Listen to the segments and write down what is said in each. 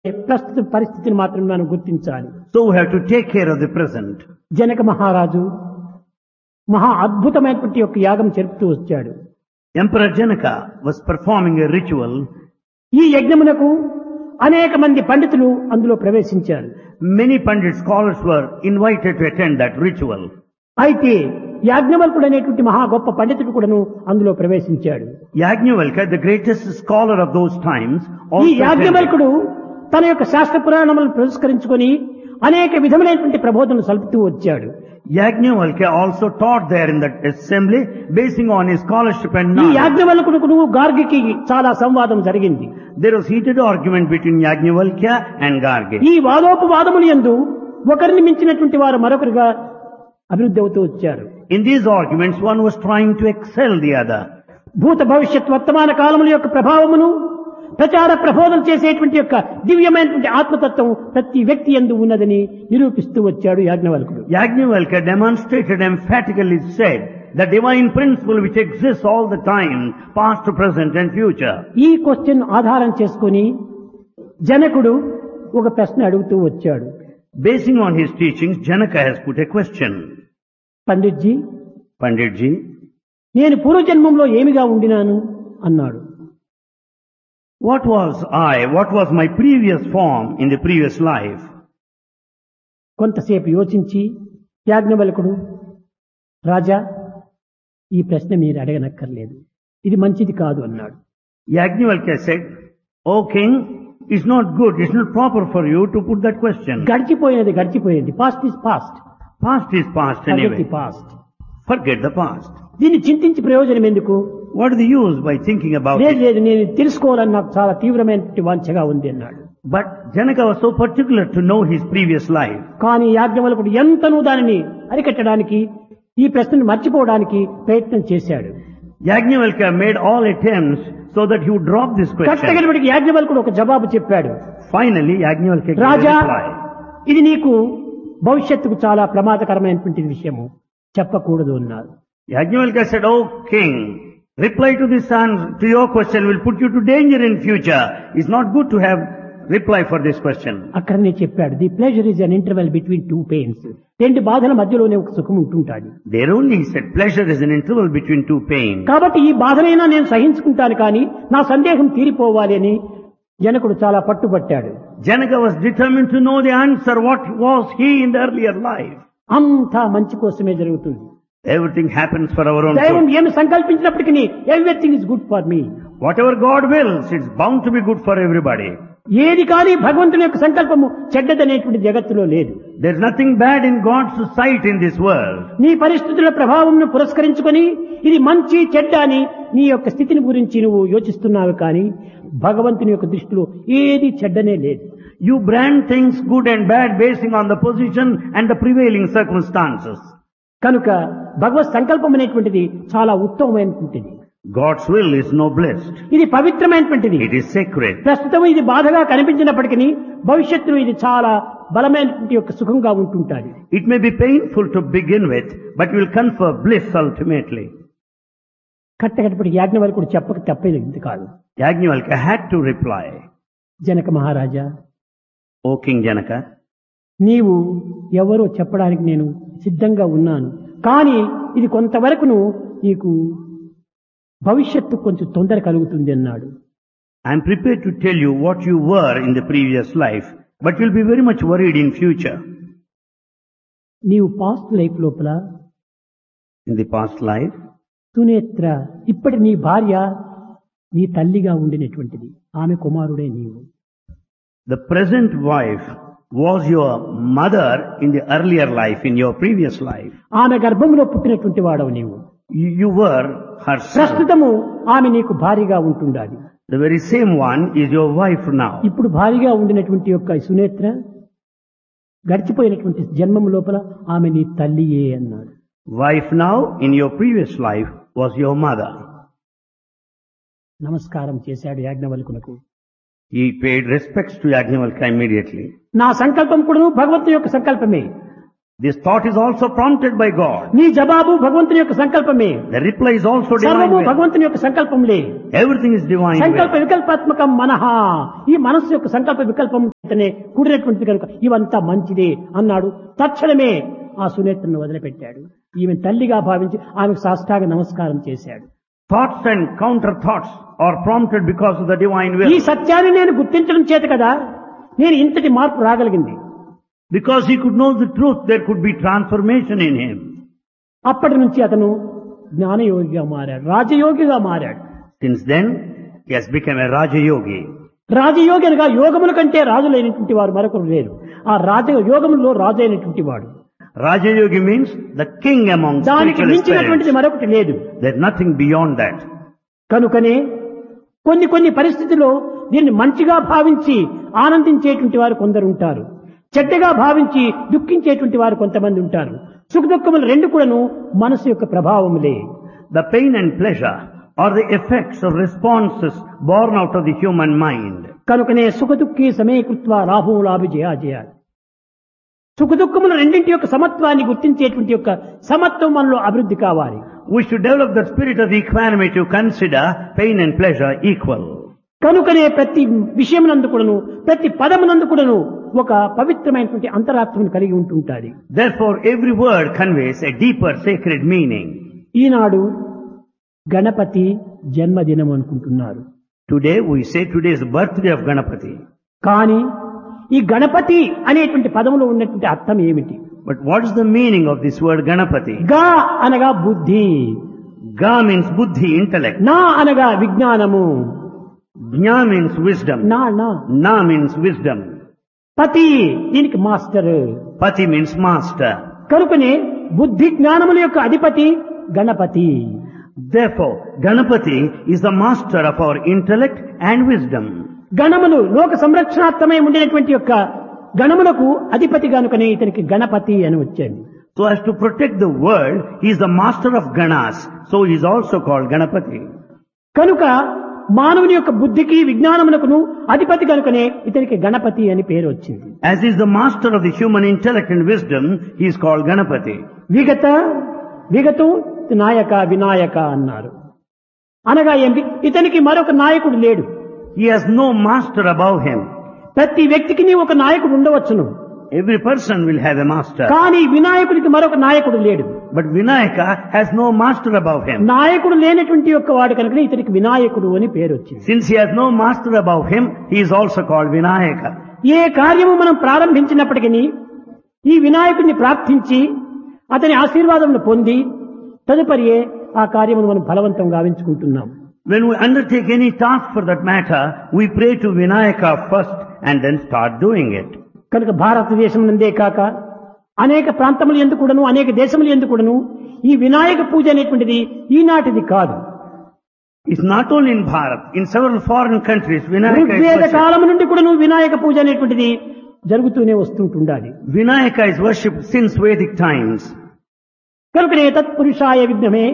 ప్రస్తుత పరిస్థితిని మాత్రం మనం గుర్తించాలి So we have to take care of the present. Janaka మహారాజు మహా అద్భుతమైనటువంటి యొక్క యాగం జరుపుతూ వచ్చాడు Emperor Janaka was performing a ritual. ఈ యజ్ఞమునకు అనేక మంది పండితులు అందులో ప్రవేశించారు Many Pandit scholars were invited to attend that ritual. అయితే యాజ్ఞవల్కుడు అనేటువంటి మహా గొప్ప పండితుడు కూడాను అందులో ప్రవేశించాడు Yajnavalkya, the greatest scholar of those times, ఈ also attended. యాజ్ఞవల్కుడు తన యొక్క శాస్త్ర పురాణములను పురస్కరించుకొని అనేక విధములైనటువంటి ప్రబోధనలు సలుపుతూ వచ్చాడు Yajnavalkya also taught there in that assembly, basing on his scholarship and ఈ knowledge. యాజ్ఞవల్కుడు గార్గికి చాలా సంవాదం జరిగింది There was heated argument between Yajnavalkya and Garge. ఈ వాదోపవాదములు ఎందు ఒకరిని మించినటువంటి వారు మరొకరుగా అభివృద్ధి అవుతూ వచ్చారు In these arguments, one was trying to excel the other. భూత భవిష్యత్ వర్తమాన కాలముల యొక్క ప్రభావమును ప్రచార ప్రబోధన చేసేటువంటి యొక్క దివ్యమైనటువంటి ఆత్మతత్వం ప్రతి వ్యక్తి ఎందు ఉన్నదని నిరూపిస్తూ వచ్చాడు యాజ్ఞవల్కుడు Yajnavalkya demonstrated emphatically said the divine principle which exists all the time, past, present and future. ఈ క్వశ్చన్ ఆధారం చేసుకొని జనకుడు ఒక ప్రశ్న అడుగుతూ వచ్చాడు Basing on his teachings, Janaka has put a question. Panditji Panditji, నేను పూర్వజన్మంలో ఏమిగా ఉండినాను అన్నాడు what was I, what was my previous form in the previous life? కొంతసేపు యోచించి యాజ్ఞవల్కుడు రాజా ఈ ప్రశ్న మీరు అడగనక్కర్లేదు ఇది మంచిది కాదు అన్నాడు Yajnavalkya said, O king, it's not good, it's not proper for you to put that question. గడిచిపోయినది గడిచిపోయింది past is past Past is past anyway. Past Forget the past. దీన్ని చింతించి ప్రయోజనం ఎందుకు What is the use by thinking about లేదు it? లేదు నేను తెలుసుకోవాలని నాకు చాలా తీవ్రమైనటువంటి వాంఛగా ఉంది అన్నాడు But Janaka was so particular to know his previous life. కానీ యాజ్ఞవల్కుడు ఎంతనూ దానిని అరికట్టడానికి ఈ ప్రశ్నను మర్చిపోవడానికి ప్రయత్నం చేశాడు Yajnavalkya made all attempts so that he would drop this question. కట్టగలిపటికి యాజ్ఞవల్కుడు ఒక జవాబు చెప్పాడు Finally, Yajnavalkya gave a Raja reply. ఇది నీకు భవిష్యత్తుకు చాలా ప్రమాదకరమైనటువంటి విషయము చెప్పకూడదు అన్నారు Yajnavalkya said, O king, reply to this answer, to your question will put you to danger in future. It's not good to have reply for this question. అక్కడనే చెప్పాడు the pleasure is an interval between two pains రెండు బాధల మధ్యలోనే ఒక సుఖం ఉంటుంటాడు There only he said pleasure is an interval between two pains. కాబట్టి ఈ బాధనైనా నేను సహించుకుంటాను కానీ నా సందేహం తీరిపోవాలి అని జనకుడు చాలా పట్టుబట్టాడు Janaka was determined to know the answer. What was he in the earlier life? అంతా మంచి కోసమే జరుగుతుంది Everything happens for our own దైవం good. ఏమి సంకల్పించినప్పటికీ everything is good for me Whatever God wills, it's bound to be good for everybody. ఏది కానీ భగవంతుని యొక్క సంకల్పము చెడ్డదనేటువంటి జగత్తులో లేదు There's nothing bad in God's sight in this world. నీ పరిస్థితుల ప్రభావంను పురస్కరించుకొని ఇది మంచి చెడ్డ అని నీ యొక్క స్థితిని గురించి నువ్వు యోచిస్తున్నావు కానీ భగవంతుని యొక్క దృష్టిలో ఏది చెడ్డనే లేదు You brand things good and bad basing on the position and the prevailing circumstances. కనుక భగవత్ సంకల్పం అనేటువంటిది చాలా ఉత్తమమైనటువంటిది God's will is noblest. ఇది పవిత్రమైనటువంటిది It is sacred. ప్రస్తుతం ఇది బాధగా కనిపించినప్పటికీ భవిష్యత్తులో ఇది చాలా బలమైనటువంటి యొక్క సుఖంగా ఉంటుంటాది It may be painful to begin with, but will confer bliss ultimately. కట్టకట్టపటి యాజ్ఞవల్కుడు చెప్పక తప్పేది కాదు Yajnavalkya had to reply, Janaka Maharaja O King Janaka, నీవు ఎవరో చెప్పడానికి నేను సిద్ధంగా ఉన్నాను కానీ ఇది కొంతవరకును నీకు భవిష్యత్తు కొంచెం తొందర కలుగుతుంది అన్నాడు I am prepared to tell you what you were in the previous life, but you'll be very much worried in future. నీవు పాస్ట్ లైఫ్ లోపల In the past life, Sunetra ఇప్పటి నీ భార్య నీ తల్లిగా ఉండినటువంటిది ఆమె కుమారుడే నీవు the present wife was your mother in the earlier life, in your previous life. ఆమె గర్భంలో పుట్టినటువంటి వాడవు నీవు You, you were her son. ప్రస్తుతము ఆమె నీకు భారీగా ఉంటుండాలి The very same one is your wife now. ఇప్పుడు భారీగా ఉండినటువంటి యొక్క ఈ సునేత్ర గడిచిపోయినటువంటి జన్మం లోపల ఆమె నీ తల్లియే అన్నాడు Wife now, in your previous life, was your mother. నమస్కారం చేశాడు యాజ్ఞవల్కునకు He paid respects to Yajnavalkya immediately. నా సంకల్పం కూడా భగవంతుని యొక్క సంకల్పమే This thought is also prompted by God. నీ జవాబు భగవంతుని యొక్క సంకల్పమే The reply is also divine సర్వము will. భగవంతుని యొక్క సంకల్పంలే Everything is divine సంకల్ప will. వికల్పాత్మకం మనహ ఈ మనస్సు యొక్క సంకల్ప వికల్పం చేతనే కూడినటువంటిది కనుక ఇవంతా మంచిదే అన్నాడు తక్షణమే ఆ సునేత్రను వదిలిపెట్టాడు ఈమె తల్లిగా భావించి ఆమెకు సాష్టాంగ నమస్కారం చేశాడు Thoughts and counter thoughts are prompted because of the divine ఈ will. సత్యాన్ని నేను గుర్తించడం చేత కదా నేను ఇంతటి మార్పు రాగలిగింది Because he could know the truth, there could be transformation in him. అప్పటి నుంచి అతను జ్ఞానయోగిగా మారాడు రాజయోగిగా మారాడు Since then, he has become a Raja Yogi. రాజయోగి అనగా యోగముల కంటే రాజులైనటువంటి వారు మరొకరు లేరు ఆ రాజ యోగములో రాజు అయినటువంటి వాడు Raja Yogi means the king among దానికి spiritual మించినటువంటిది aspirants. మరొకటి లేదు There's nothing beyond that. కనుకనే కొన్ని కొన్ని పరిస్థితుల్లో దీన్ని మంచిగా భావించి ఆనందించేటువంటి వారు కొందరు ఉంటారు చెడ్డగా భావించి దుఃఖించేటువంటి వారు కొంతమంది ఉంటారు సుఖ దుఃఖములు రెండు కూడాను మనసు యొక్క ప్రభావములే The pain and pleasure are the effects or responses born out of the human mind. కనుకనే సుఖ దుఃఖి సమీకృత్వ లాభం లాభి జయా సుఖ దుఃఖములు రెండింటి యొక్క సమత్వాన్ని గుర్తించేటువంటి యొక్క సమత్వం మనలో అభివృద్ధి కావాలి We should develop the spirit of equanimity to consider pain and pleasure equal. కనుకనే ప్రతి విషయమునందు కూడాను ప్రతి పదమునందు కూడాను ఒక పవిత్రమైనటువంటి అంతరాత్మను కలిగి ఉంటుంటాది Therefore, every word conveys a deeper sacred meaning. ఈనాడు గణపతి జన్మదినం అనుకుంటున్నారు Today, we say today is the birthday of Ganapati. కానీ ఈ గణపతి అనేటువంటి పదములో ఉన్నటువంటి అర్థం ఏమిటి But what is the meaning of this word Ganapati? గా అనగా బుద్ధి Ga means buddhi, intellect. నా అనగా విజ్ఞానము Jna means wisdom. నా నా Na means wisdom. పతి దీనికి మాస్టర్ Pati means master. కనుకనే బుద్ధి జ్ఞానముల యొక్క అధిపతి Ganapati Therefore, Ganapati is the master of our intellect and wisdom. గణములు లోక సంరక్షణార్థమై ఉండినటువంటి యొక్క గణములకు అధిపతి కనుకనే ఇతనికి గణపతి అని వచ్చాడు So as to protect the world, he is the master of Ganas. So he is also called Ganapati. కనుక మానవుని యొక్క బుద్ధికి విజ్ఞానమునకును అధిపతి కనుకనే ఇతనికి గణపతి అని పేరు వచ్చింది As he is the master of the human intellect and wisdom, he is called Ganapati. విగత విగతం నాయక వినాయక అన్నారు అనగా ఏంటి ఇతనికి మరొక నాయకుడు లేడు He has no master above him. ప్రతి వ్యక్తికి ఒక నాయకుడు ఉండవచ్చును Every person will have a master. కానీ వినాయకుడికి మరొక నాయకుడు లేడు But Vinayaka has no master above him. నాయకుడు లేనటువంటి యొక్క వాడు కనుక ఇతనికి వినాయకుడు అని పేరు వచ్చింది Since he has no master above him, he is also called Vinayaka. ఏ కార్యము మనం ప్రారంభించినప్పటికీ ఈ వినాయకుడిని ప్రార్థించి అతని ఆశీర్వాదమును పొంది తదుపరియే ఆ కార్యమును మనం ఫలవంతం గావించుకుంటున్నాం When we undertake any task for that matter, we pray to Vinayaka first and then start doing it. కనుక భారతదేశం నందే కాక అనేక ప్రాంతములు ఎందుకుడను అనేక దేశములు ఎందుకుడను ఈ వినాయక పూజ అనేటువంటిది ఈనాటిది కాదు It's not only in Bharat, in several foreign countries, Vinayaka is Rigveda worshipped. కాలం నుండి కూడాను వినాయక పూజ అనేటువంటిది జరుగుతూనే వస్తుంటుండాలి Vinayaka is worshipped since Vedic times. కనుకనే తత్పురుషాయ విఘ్నమే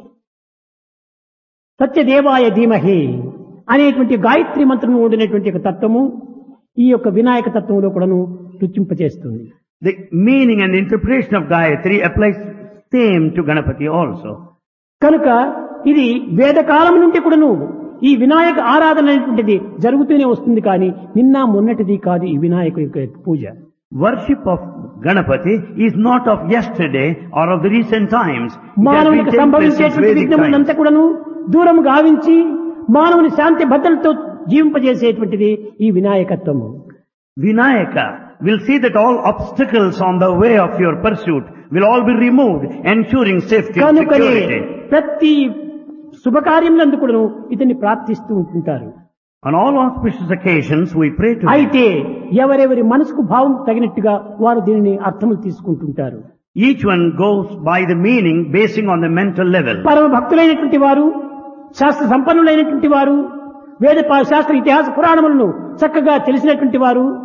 సత్యదేవాయ ధీమహి అనేటువంటి గాయత్రి మంత్రము ఉండినటువంటి ఒక తత్వము ఈ యొక్క వినాయక తత్వంలో కూడాను రుచింపచేస్తుంది The meaning and interpretation of Gayatri applies same to Ganapati also. కనుక ఇది వేదకాలం నుండి కూడాను ఈ వినాయక ఆరాధన అనేటువంటిది జరుగుతూనే వస్తుంది కానీ నిన్న మొన్నటిది కాదు ఈ వినాయక యొక్క పూజ Worship of Ganapati is not of yesterday or of the recent times. It has been మానవునికి taking place since సంభవించేటువంటి Vedic విఘ్నములంతా times. కూడాను దూరం గావించి మానవుని శాంతి భద్రతతో జీవింపజేసేటువంటిది ఈ వినాయకత్వము Vinayaka will see that all obstacles on the way of your pursuit will all be removed, ensuring safety and కనుకనే security. ప్రతి శుభకార్యములందు కూడాను ఇతన్ని ప్రార్థిస్తూ ఉంటుంటారు On all auspicious occasions, we pray to him. అయితే ఎవరెవరి మనసుకు భావం తగినట్టుగా వారు దీనిని అర్థములు తీసుకుంటుంటారు Each one goes by the meaning basing on the mental level. పరమ భక్తులైనటువంటి వారు శాస్త్ర సంపన్నులైనటువంటి వారు వేద పా- శాస్త్ర ఇతిహాస పురాణములను చక్కగా తెలిసినటువంటి వారు